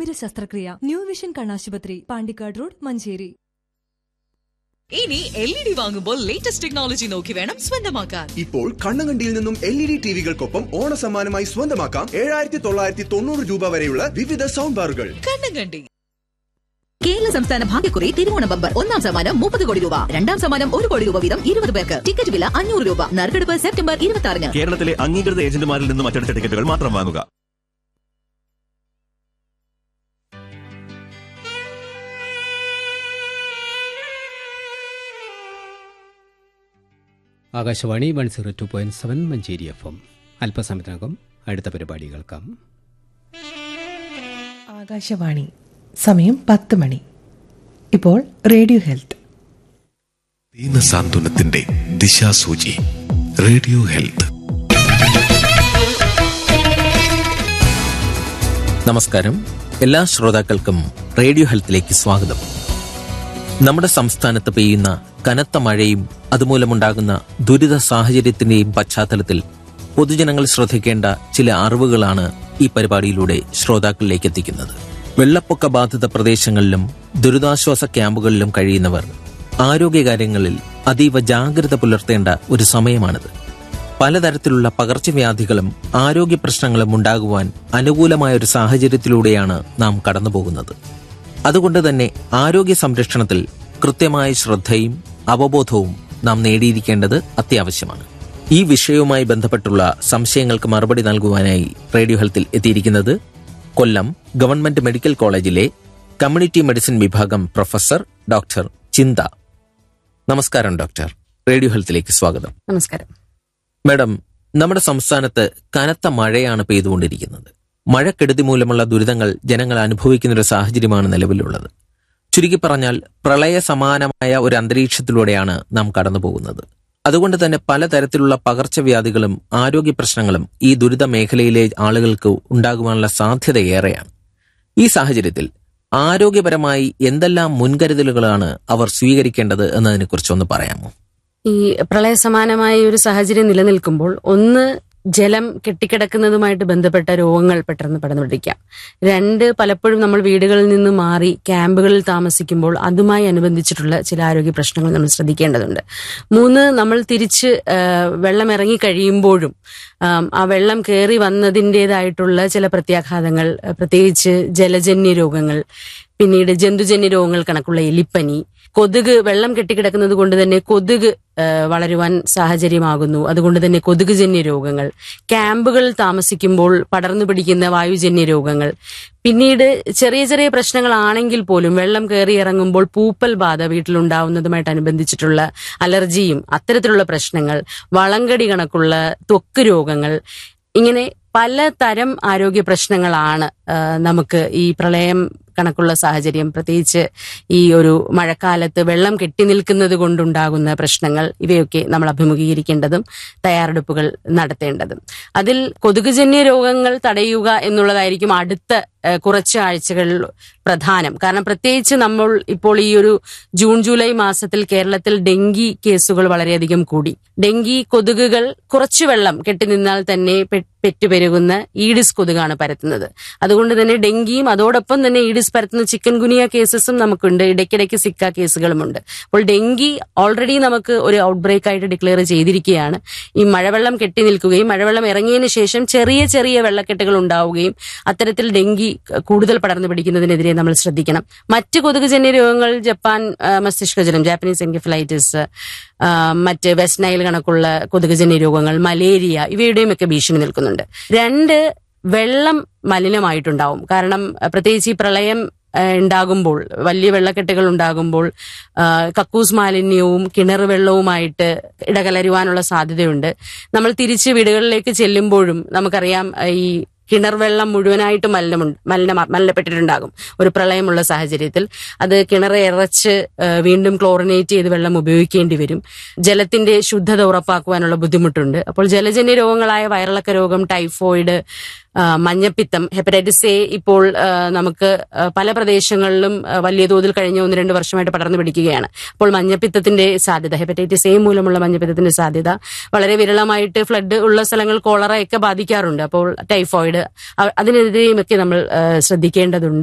തിമിര ശസ്ത്രക്രിയ new vision കണ്ണാശുപത്രി പാണ്ടിക്കാട് റോഡ് മഞ്ചേരി ഇനി എൽ ഇ ഡി വാങ്ങുമ്പോൾ ലേറ്റസ്റ്റ് ടെക്നോളജി നോക്കി വേണം സ്വന്തമാക്കാൻ ഇപ്പോൾ കണ്ണങ്കണ്ടിയിൽ നിന്നും എൽ ഇ ഡി ടിവികൾക്കൊപ്പം ഓണസമ്മാനമായി സ്വന്തമാക്കാം ഏഴായിരത്തി തൊള്ളായിരത്തി തൊണ്ണൂറ് രൂപ വരെയുള്ള വിവിധ സൗണ്ട് ബാറുകൾ കണ്ണും കണ്ടി കേരള സംസ്ഥാന ഭാഗ്യക്കുറി തിരുവോണ ബമ്പർ ഒന്നാം സമ്മാനം മുപ്പത് കോടി രൂപ രണ്ടാം സമ്മാനം ഒരു കോടി രൂപ വീതം ഇരുപത് പേർക്ക് ടിക്കറ്റ് വില അഞ്ഞൂറ് രൂപ നറുക്കെടുപ്പ് സെപ്റ്റംബർ ഇരുപത്തി ആറിന് കേരളത്തിലെ അംഗീകൃത ഏജന്റുമാരിൽ നിന്നും അച്ചടിച്ച ടിക്കറ്റുകൾ മാത്രം വാങ്ങുക Akashvani one zero two point seven Manjeri F M അല്പസമയത്തിനകം അടുത്ത പരിപാടി കേൾക്കാം ആകാശവാണി സമയം പത്ത് മണി ഇപ്പോൾ റേഡിയോ ഹെൽത്ത് ദീനസാന്ത്വനത്തിന്റെ ദിശാസൂചി റേഡിയോ ഹെൽത്ത് നമസ്കാരം എല്ലാ ശ്രോതാക്കൾക്കും റേഡിയോ ഹെൽത്തിലേക്ക് സ്വാഗതം നമ്മുടെ സംസ്ഥാനത്ത് പെയ്യുന്ന കനത്ത മഴയും അതുമൂലമുണ്ടാകുന്ന ദുരിത സാഹചര്യത്തിന്റെയും പശ്ചാത്തലത്തിൽ പൊതുജനങ്ങൾ ശ്രദ്ധിക്കേണ്ട ചില അറിവുകളാണ് ഈ പരിപാടിയിലൂടെ ശ്രോതാക്കളിലേക്ക് എത്തിക്കുന്നത് വെള്ളപ്പൊക്ക ബാധിത പ്രദേശങ്ങളിലും ദുരിതാശ്വാസ ക്യാമ്പുകളിലും കഴിയുന്നവർ ആരോഗ്യകാര്യങ്ങളിൽ അതീവ ജാഗ്രത പുലർത്തേണ്ട ഒരു സമയമാണിത് പലതരത്തിലുള്ള പകർച്ചവ്യാധികളും ആരോഗ്യ പ്രശ്നങ്ങളും ഉണ്ടാകുവാൻ അനുകൂലമായ ഒരു സാഹചര്യത്തിലൂടെയാണ് നാം കടന്നുപോകുന്നത് അതുകൊണ്ട് തന്നെ ആരോഗ്യ സംരക്ഷണത്തിൽ കൃത്യമായ ശ്രദ്ധയും അവബോധവും നാം നേടിയിരിക്കേണ്ടത് അത്യാവശ്യമാണ് ഈ വിഷയവുമായി ബന്ധപ്പെട്ടുള്ള സംശയങ്ങൾക്ക് മറുപടി നൽകുവാനായി റേഡിയോ ഹെൽത്തിൽ എത്തിയിരിക്കുന്നത് കൊല്ലം ഗവൺമെന്റ് മെഡിക്കൽ കോളേജിലെ കമ്മ്യൂണിറ്റി മെഡിസിൻ വിഭാഗം പ്രൊഫസർ ഡോക്ടർ ചിന്ത നമസ്കാരം ഡോക്ടർ റേഡിയോ ഹെൽത്തിലേക്ക് സ്വാഗതം നമസ്കാരം മാഡം നമ്മുടെ സംസ്ഥാനത്ത് കനത്ത മഴയാണ് പെയ്തുകൊണ്ടിരിക്കുന്നത് മഴക്കെടുതി മൂലമുള്ള ദുരിതങ്ങൾ ജനങ്ങൾ അനുഭവിക്കുന്ന ഒരു സാഹചര്യമാണ് നിലവിലുള്ളത് ചുരുക്കി പറഞ്ഞാൽ പ്രളയ സമാനമായ ഒരു അന്തരീക്ഷത്തിലൂടെയാണ് നാം കടന്നു പോകുന്നത് അതുകൊണ്ട് തന്നെ പലതരത്തിലുള്ള പകർച്ചവ്യാധികളും ആരോഗ്യ പ്രശ്നങ്ങളും ഈ ദുരിത മേഖലയിലെ ആളുകൾക്ക് ഉണ്ടാകുവാനുള്ള സാധ്യത ഏറെയാണ് ഈ സാഹചര്യത്തിൽ ആരോഗ്യപരമായി എന്തെല്ലാം മുൻകരുതലുകളാണ് അവർ സ്വീകരിക്കേണ്ടത് എന്നതിനെക്കുറിച്ച് ഒന്ന് പറയാമോ ഈ പ്രളയസമാനമായ ഒരു സാഹചര്യം നിലനിൽക്കുമ്പോൾ ഒന്ന് ജലം കെട്ടിക്കിടക്കുന്നതുമായിട്ട് ബന്ധപ്പെട്ട രോഗങ്ങൾ പെട്ടെന്ന് പടർന്നു പിടിക്കാം രണ്ട് പലപ്പോഴും നമ്മൾ വീടുകളിൽ നിന്ന് മാറി ക്യാമ്പുകളിൽ താമസിക്കുമ്പോൾ അതുമായി അനുബന്ധിച്ചിട്ടുള്ള ചില ആരോഗ്യ പ്രശ്നങ്ങൾ നമ്മൾ ശ്രദ്ധിക്കേണ്ടതുണ്ട് മൂന്ന് നമ്മൾ തിരിച്ച് ആ, വെള്ളം ഇറങ്ങി കഴിയുമ്പോഴും ആം, ആ വെള്ളം കയറി വന്നതിൻ്റെതായിട്ടുള്ള ചില പ്രത്യാഘാതങ്ങൾ ആ, പ്രത്യേകിച്ച് ജലജന്യ രോഗങ്ങൾ പിന്നീട് ജന്തുജന്യ രോഗങ്ങൾ കണക്കുള്ള എലിപ്പനി കൊതുക് വെള്ളം കെട്ടിക്കിടക്കുന്നത് കൊണ്ട് തന്നെ കൊതുക് ആ, വളരുവാൻ സാഹചര്യമാകുന്നു അതുകൊണ്ട് തന്നെ കൊതുകുജന്യ രോഗങ്ങൾ ക്യാമ്പുകളിൽ താമസിക്കുമ്പോൾ പടർന്നു പിടിക്കുന്ന വായുജന്യ രോഗങ്ങൾ പിന്നീട് ചെറിയ ചെറിയ പ്രശ്നങ്ങളാണെങ്കിൽ പോലും വെള്ളം കയറി ഇറങ്ങുമ്പോൾ പൂപ്പൽ ബാധ വീട്ടിലുണ്ടാവുന്നതുമായിട്ട് അനുബന്ധിച്ചിട്ടുള്ള അലർജിയും അത്തരത്തിലുള്ള പ്രശ്നങ്ങൾ വളങ്കടി കണക്കുള്ള ത്വക്ക് രോഗങ്ങൾ ഇങ്ങനെ പലതരം ആരോഗ്യ പ്രശ്നങ്ങളാണ് ആ, നമുക്ക് ഈ പ്രളയം കണക്കുള്ള സാഹചര്യം പ്രത്യേകിച്ച് ഈ ഒരു മഴക്കാലത്ത് വെള്ളം കെട്ടി നിൽക്കുന്നത് കൊണ്ടുണ്ടാകുന്ന പ്രശ്നങ്ങൾ ഇവയൊക്കെ നമ്മൾ അഭിമുഖീകരിക്കേണ്ടതും തയ്യാറെടുപ്പുകൾ നടത്തേണ്ടതും അതിൽ കൊതുകുജന്യ രോഗങ്ങൾ തടയുക എന്നുള്ളതായിരിക്കും അടുത്ത ഏഹ്, കുറച്ച് ആഴ്ചകൾ പ്രധാനം കാരണം പ്രത്യേകിച്ച് നമ്മൾ ഇപ്പോൾ ഈ ഒരു ജൂൺ ജൂലൈ മാസത്തിൽ കേരളത്തിൽ ഡെങ്കി കേസുകൾ വളരെയധികം കൂടി ഡെങ്കി കൊതുകുകൾ കുറച്ചു വെള്ളം കെട്ടി നിന്നാൽ തന്നെ പെ- പെറ്റുപെരുകുന്ന ഈഡിസ് കൊതുകാണ് പരത്തുന്നത് അതുകൊണ്ട് തന്നെ ഡെങ്കിയും അതോടൊപ്പം തന്നെ ഈഡിസ് പരത്തുന്ന ചിക്കൻ ഗുനിയ കേസസും നമുക്കുണ്ട് ഇടയ്ക്കിടയ്ക്ക് സിക്ക കേസുകളുമുണ്ട് അപ്പോൾ ഡെങ്കി ഓൾറെഡി നമുക്ക് ഒരു ഔട്ട്ബ്രേക്ക് ആയിട്ട് ഡിക്ലെയർ ചെയ്തിരിക്കുകയാണ് ഈ മഴവെള്ളം കെട്ടി നിൽക്കുകയും മഴവെള്ളം ഇറങ്ങിയതിന് ശേഷം ചെറിയ ചെറിയ വെള്ളക്കെട്ടുകൾ ഉണ്ടാവുകയും അത്തരത്തിൽ ഡെങ്കി കൂടുതൽ പടർന്നു പിടിക്കുന്നതിനെതിരെ നമ്മൾ ശ്രദ്ധിക്കണം മറ്റ് കൊതുകുജന്യ രോഗങ്ങൾ ജപ്പാൻ ആ, മസ്തിഷ്കജ്വരം ജാപ്പനീസ് എൻകെഫലൈറ്റിസ് ആ, മറ്റ് വെസ്റ്റ് നൈൽ കണക്കുള്ള കൊതുകുജന്യ രോഗങ്ങൾ മലേറിയ ഇവയുടെയും ഒക്കെ ഭീഷണി നിൽക്കുന്നുണ്ട് രണ്ട് വെള്ളം മലിനമായിട്ടുണ്ടാവും കാരണം ആ, പ്രത്യേകിച്ച് ഈ പ്രളയം ആ, ഉണ്ടാകുമ്പോൾ വലിയ വെള്ളക്കെട്ടുകൾ ഉണ്ടാകുമ്പോൾ ആ, കക്കൂസ് മാലിന്യവും കിണർ വെള്ളവുമായിട്ട് ഇടകലരുവാനുള്ള സാധ്യതയുണ്ട് നമ്മൾ തിരിച്ച് വീടുകളിലേക്ക് ചെല്ലുമ്പോഴും നമുക്കറിയാം ആ, ഈ കിണർ വെള്ളം മുഴുവനായിട്ട് മലിനമുണ്ട് മലിന മലിനപ്പെട്ടിട്ടുണ്ടാകും ഒരു പ്രളയമുള്ള സാഹചര്യത്തിൽ അത് കിണർ ഇറച്ച് ആ, വീണ്ടും ക്ലോറിനേറ്റ് ചെയ്ത് വെള്ളം ഉപയോഗിക്കേണ്ടി വരും ജലത്തിന്റെ ശുദ്ധത ഉറപ്പാക്കുവാനുള്ള ബുദ്ധിമുട്ടുണ്ട് അപ്പോൾ ജലജന്യ രോഗങ്ങളായ വയറിളക്ക രോഗം ടൈഫോയിഡ് ആ, മഞ്ഞപ്പിത്തം ഹെപ്പറ്റൈറ്റിസ് എ ഇപ്പോൾ ആ, നമുക്ക് ആ, പല പ്രദേശങ്ങളിലും ആ, വലിയ തോതിൽ കഴിഞ്ഞ ഒന്ന് രണ്ട് വർഷമായിട്ട് പടർന്നു പിടിക്കുകയാണ് അപ്പോൾ മഞ്ഞപ്പിത്തത്തിന്റെ സാധ്യത ഹെപ്പറ്റൈറ്റിസ് എ മൂലമുള്ള മഞ്ഞപ്പിത്തത്തിന്റെ സാധ്യത വളരെ വിരളമായിട്ട് ഫ്ലഡ് ഉള്ള സ്ഥലങ്ങൾ കോളറ ഒക്കെ ബാധിക്കാറുണ്ട് അപ്പോൾ ടൈഫോയിഡ് അ- അതിനെതിരെയും ഒക്കെ നമ്മൾ ആ, ശ്രദ്ധിക്കേണ്ടതുണ്ട്